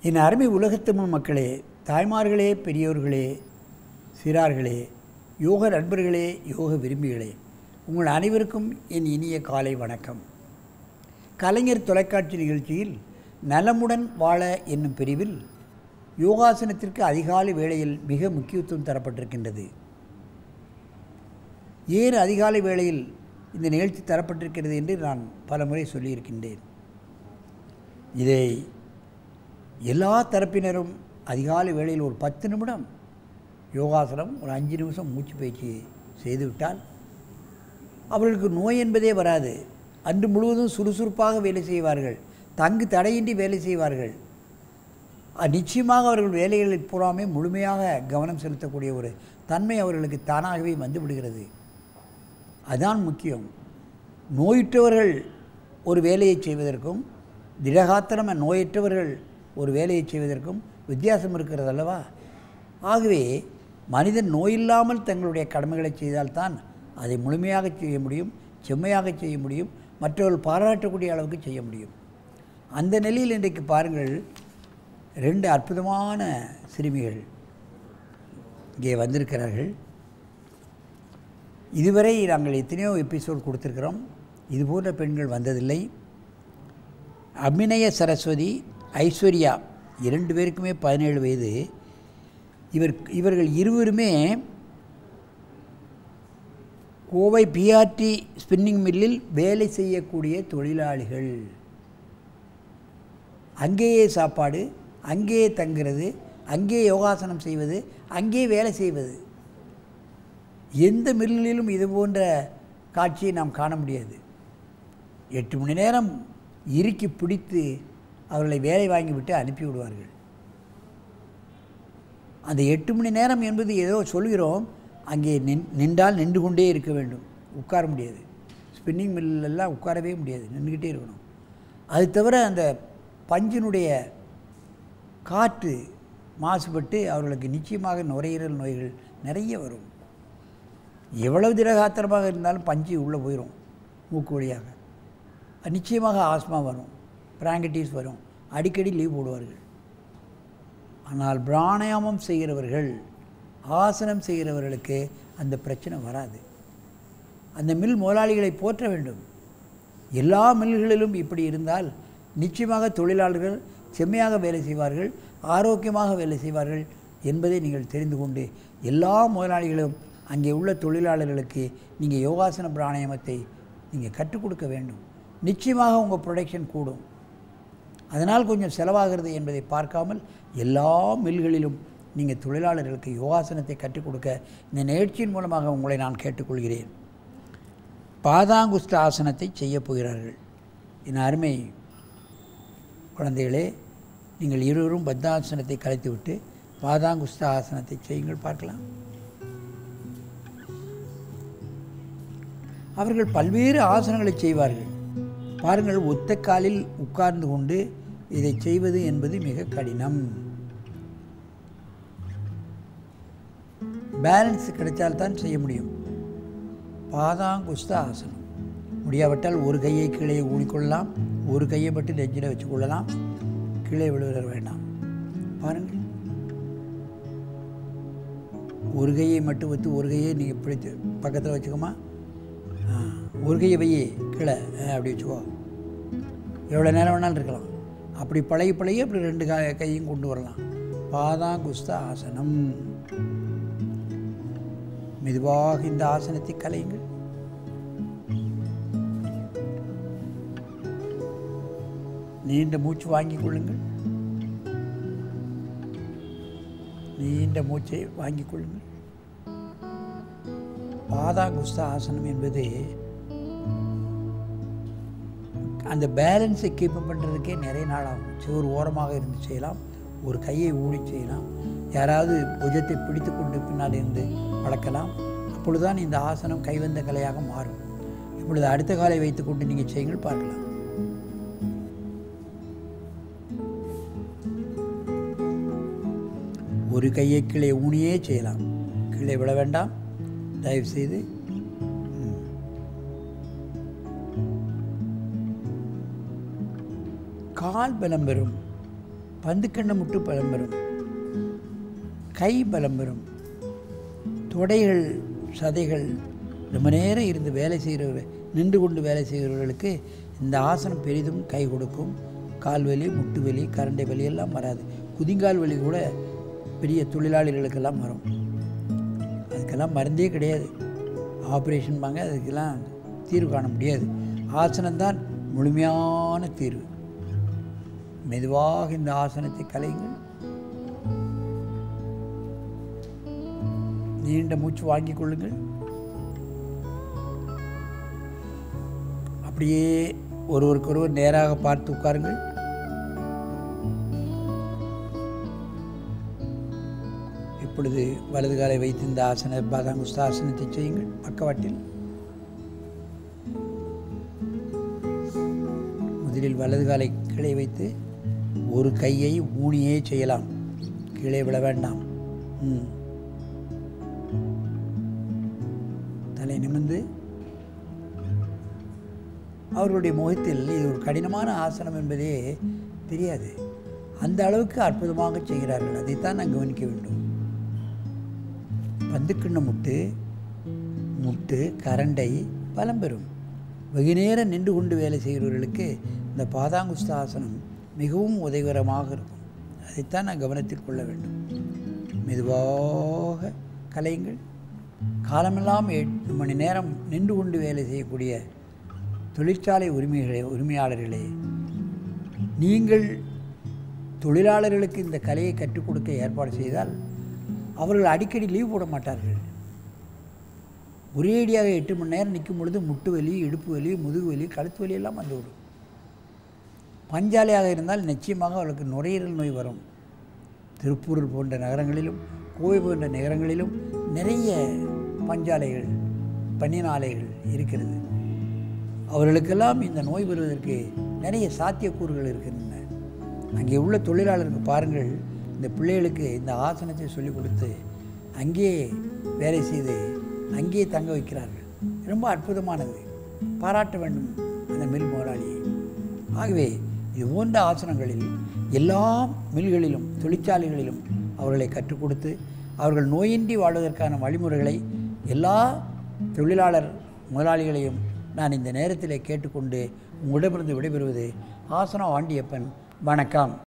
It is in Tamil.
என் அருமை உலகத்தமிழ் மக்களே தாய்மார்களே பெரியோர்களே சிறார்களே யோக நண்பர்களே யோக விரும்பிகளே உங்கள் அனைவருக்கும் என் இனிய காலை வணக்கம் கலைஞர் தொலைக்காட்சி நிகழ்ச்சியில் நலமுடன் வாழ என்னும் பிரிவில் யோகாசனத்திற்கு அதிகாலை வேளையில் மிக முக்கியத்துவம் தரப்பட்டிருக்கின்றது ஏன் அதிகாலை வேளையில் இந்த நிகழ்ச்சி தரப்பட்டிருக்கிறது என்று நான் பல முறை சொல்லியிருக்கின்றேன் இதை எல்லா தரப்பினரும் அதிகாலை வேளையில் ஒரு பத்து நிமிடம் யோகாசனம் ஒரு அஞ்சு நிமிஷம் மூச்சு பயிற்சி செய்துவிட்டால் அவர்களுக்கு நோய் என்பதே வராது அன்று முழுவதும் சுறுசுறுப்பாக வேலை செய்வார்கள் தங்கு தடையின்றி வேலை செய்வார்கள் அஹ் நிச்சயமாக அவர்கள் வேலைகளில் பூராமே முழுமையாக கவனம் செலுத்தக்கூடிய ஒரு தன்மை அவர்களுக்கு தானாகவே வந்து விடுகிறது அதுதான் முக்கியம் நோயுற்றவர்கள் ஒரு வேலையை செய்வதற்கும் திடகாத்திரம நோயற்றவர்கள் ஒரு வேலையை செய்வதற்கும் வித்தியாசம் இருக்கிறது அல்லவா ஆகவே மனிதன் நோயில்லாமல் தங்களுடைய கடமைகளை செய்தால்தான் அதை முழுமையாக செய்ய முடியும் செம்மையாக செய்ய முடியும் மற்றவர்கள் பாராட்டக்கூடிய அளவுக்கு செய்ய முடியும் அந்த நிலையில் இன்றைக்கு பாருங்கள் ரெண்டு அற்புதமான சிறுமிகள் இங்கே வந்திருக்கிறார்கள் இதுவரை நாங்கள் எத்தனையோ எபிசோட் கொடுத்துருக்கிறோம் இது போன்ற பெண்கள் வந்ததில்லை அபிநய சரஸ்வதி ஐஸ்வர்யா இரண்டு பேருக்குமே பதினேழு வயது இவர் இவர்கள் இருவருமே கோவை பிஆர்டி ஸ்பின்னிங் மில்லில் வேலை செய்யக்கூடிய தொழிலாளிகள் அங்கேயே சாப்பாடு அங்கேயே தங்குறது அங்கே யோகாசனம் செய்வது அங்கே வேலை செய்வது எந்த மில்லிலும் இது போன்ற காட்சியை நாம் காண முடியாது எட்டு மணி நேரம் இறுக்கி பிடித்து அவர்களை வேலை வாங்கிவிட்டு அனுப்பி விடுவார்கள் அந்த எட்டு மணி நேரம் என்பது ஏதோ சொல்கிறோம் அங்கே நின் நின்றால் நின்று கொண்டே இருக்க வேண்டும் உட்கார முடியாது ஸ்பின்னிங் மில்லெல்லாம் உட்காரவே முடியாது நின்றுக்கிட்டே இருக்கணும் அது தவிர அந்த பஞ்சினுடைய காற்று மாசுபட்டு அவர்களுக்கு நிச்சயமாக நுரையீரல் நோய்கள் நிறைய வரும் எவ்வளவு திடகாத்திரமாக இருந்தாலும் பஞ்சு உள்ளே போயிடும் மூக்கு வழியாக அது நிச்சயமாக ஆஸ்மா வரும் பிராங்கட்டிஸ் வரும் அடிக்கடி லீவ் போடுவார்கள் ஆனால் பிராணாயாமம் செய்கிறவர்கள் ஆசனம் செய்கிறவர்களுக்கு அந்த பிரச்சனை வராது அந்த மில் முதலாளிகளை போற்ற வேண்டும் எல்லா மில்களிலும் இப்படி இருந்தால் நிச்சயமாக தொழிலாளர்கள் செம்மையாக வேலை செய்வார்கள் ஆரோக்கியமாக வேலை செய்வார்கள் என்பதை நீங்கள் தெரிந்து கொண்டு எல்லா முதலாளிகளும் அங்கே உள்ள தொழிலாளர்களுக்கு நீங்கள் யோகாசன பிராணாயாமத்தை நீங்கள் கற்றுக் கொடுக்க வேண்டும் நிச்சயமாக உங்கள் ப்ரொடக்ஷன் கூடும் அதனால் கொஞ்சம் செலவாகிறது என்பதை பார்க்காமல் எல்லா மில்களிலும் நீங்கள் தொழிலாளர்களுக்கு யோகாசனத்தை கற்றுக் கொடுக்க இந்த நிகழ்ச்சியின் மூலமாக உங்களை நான் கேட்டுக்கொள்கிறேன் பாதாங்குஸ்த ஆசனத்தை செய்யப் போகிறார்கள் என் அருமை குழந்தைகளே நீங்கள் இருவரும் பத்தாசனத்தை கலைத்துவிட்டு பாதாங்குஸ்த ஆசனத்தை செய்யுங்கள் பார்க்கலாம் அவர்கள் பல்வேறு ஆசனங்களை செய்வார்கள் பாருங்கள் ஒத்த காலில் உட்கார்ந்து கொண்டு இதை செய்வது என்பது மிக கடினம் பேலன்ஸ் கிடைத்தால்தான் செய்ய முடியும் பாதாங்குஸ்த ஆசனம் முடியாவிட்டால் ஒரு கையை கீழே ஊனிக்கொள்ளலாம் ஒரு கையை மட்டும் நெஞ்சில் வச்சுக்கொள்ளலாம் கீழே விழுவ வேண்டாம் பாருங்கள் ஒரு கையை மட்டும் வச்சு ஒரு கையை நீங்கள் பிடித்து பக்கத்தில் வச்சுக்கோமா ஆ, ஒரு கையை வையே கீழே ஆ, அப்படி வச்சுக்கோ எவ்வளோ நேரம் வேணாலும் இருக்கலாம் அப்படி பழகி பழகி அப்படி ரெண்டு கா கையும் கொண்டு வரலாம் பாதாங்குஸ்த ஆசனம் மெதுவாக இந்த ஆசனத்தை கலையுங்கள் நீண்ட மூச்சு வாங்கிக் கொள்ளுங்கள் நீண்ட மூச்சை வாங்கிக் கொள்ளுங்கள் பாதாங்குஸ்த ஆசனம் என்பது அந்த பேலன்ஸை கீப் பண்ணுறதுக்கே நிறைய நாள் ஆகும் சுவர் ஓரமாக இருந்து செய்யலாம் ஒரு கையை ஊடி செய்யலாம் யாராவது புஜத்தை பிடித்து கொண்டு பின்னால் இருந்து வளர்க்கலாம் அப்பொழுதுதான் இந்த ஆசனம் கைவந்த கலையாக மாறும் இப்பொழுது அடுத்த காலை வைத்துக்கொண்டு நீங்கள் செய்யுங்கள் பார்க்கலாம் ஒரு கையை கீழே ஊனியே செய்யலாம் கீழே விழ வேண்டாம் தயவு செய்து ம். கால் பலம் பெறும் பந்துக்கண்ணை முட்டு பலம் பெறும் கை பலம் பெறும் தொடைகள் சதைகள் ரொம்ப நேரம் இருந்து வேலை செய்கிறவர் நின்று கொண்டு வேலை செய்கிறவர்களுக்கு இந்த ஆசனம் பெரிதும் கை கொடுக்கும் கால் வலி முட்டு வலி கரண்டை வலி எல்லாம் வராது குதிங்கால் வலி கூட பெரிய தொழிலாளிகளுக்கெல்லாம் வரும் அதுக்கெல்லாம் மருந்தே கிடையாது ஆப்ரேஷன் பாங்க அதுக்கெல்லாம் தீர்வு காண முடியாது ஆசனம்தான் முழுமையான தீர்வு மெதுவாக இந்த ஆசனத்தை கலையுங்கள் நீண்ட மூச்சு வாங்கிக் கொள்ளுங்கள் அப்படியே ஒருவருக்கொருவர் நேராக பார்த்து உட்காருங்கள் இப்பொழுது வலது காலை வைத்து இந்த ஆசன பாதாங்குஸ்த ஆசனத்தை செய்யுங்கள் பக்கவாட்டில் முதலில் வலது காலை கீழே வைத்து ஒரு கையை ஊனியே செய்யலாம் கீழே விழ வேண்டாம் ம் தலை நிமிர்ந்து அவர்களுடைய முகத்தில் இது ஒரு கடினமான ஆசனம் என்பதே தெரியாது அந்த அளவுக்கு அற்புதமாக செய்கிறார்கள் அதைத்தான் நான் கவனிக்க வேண்டும் பந்துக்கிண்ண முட்டு முட்டு கரண்டை பலம் பெறும் வெகு நேரம் நின்று கொண்டு வேலை செய்கிறவர்களுக்கு இந்த பாதாங்குஸ்த ஆசனம் மிகவும் உதவிகரமாக இருக்கும் அதைத்தான் நான் கவனத்தில் கொள்ள வேண்டும் மெதுவாக கலையுங்கள் காலமெல்லாம் எட்டு மணி நேரம் நின்று கொண்டு வேலை செய்யக்கூடிய தொழிற்சாலை உரிமைகளே உரிமையாளர்களே நீங்கள் தொழிலாளர்களுக்கு இந்த கலையை கற்றுக் கொடுக்க ஏற்பாடு செய்தால் அவர்கள் அடிக்கடி லீவ் போட மாட்டார்கள் ஒரேடியாக எட்டு மணி நேரம் நிற்கும் பொழுது முட்டு வலி இடுப்பு வலி முதுகு வலி கழுத்து வலி எல்லாம் வந்துவிடும் பஞ்சாலையாக இருந்தால் நிச்சயமாக அவர்களுக்கு நுரையீரல் நோய் வரும் திருப்பூர் போன்ற நகரங்களிலும் கோவை போன்ற நகரங்களிலும் நிறைய பஞ்சாலைகள் பன்னின ஆலைகள் இருக்கிறது அவர்களுக்கெல்லாம் இந்த நோய் வருவதற்கு நிறைய சாத்தியக்கூறுகள் இருக்கின்றன அங்கே உள்ள தொழிலாளருக்கு பாருங்கள் இந்த பிள்ளைகளுக்கு இந்த ஆசனத்தை சொல்லிக் கொடுத்து அங்கேயே வேலை செய்து அங்கேயே தங்க வைக்கிறார்கள் ரொம்ப அற்புதமானது பாராட்ட வேண்டும் அந்த மில் முதலாளியை ஆகவே இது போன்ற ஆசனங்களில் எல்லா மில்களிலும் தொழிற்சாலைகளிலும் அவர்களை கற்றுக் கொடுத்து அவர்கள் நோயின்றி வாழ்வதற்கான வழிமுறைகளை எல்லா தொழிலாளர் முதலாளிகளையும் நான் இந்த நேரத்தில் கேட்டுக்கொண்டு உங்களிடமிருந்து விடைபெறுவது ஆசனம் ஆண்டியப்பன் வணக்கம்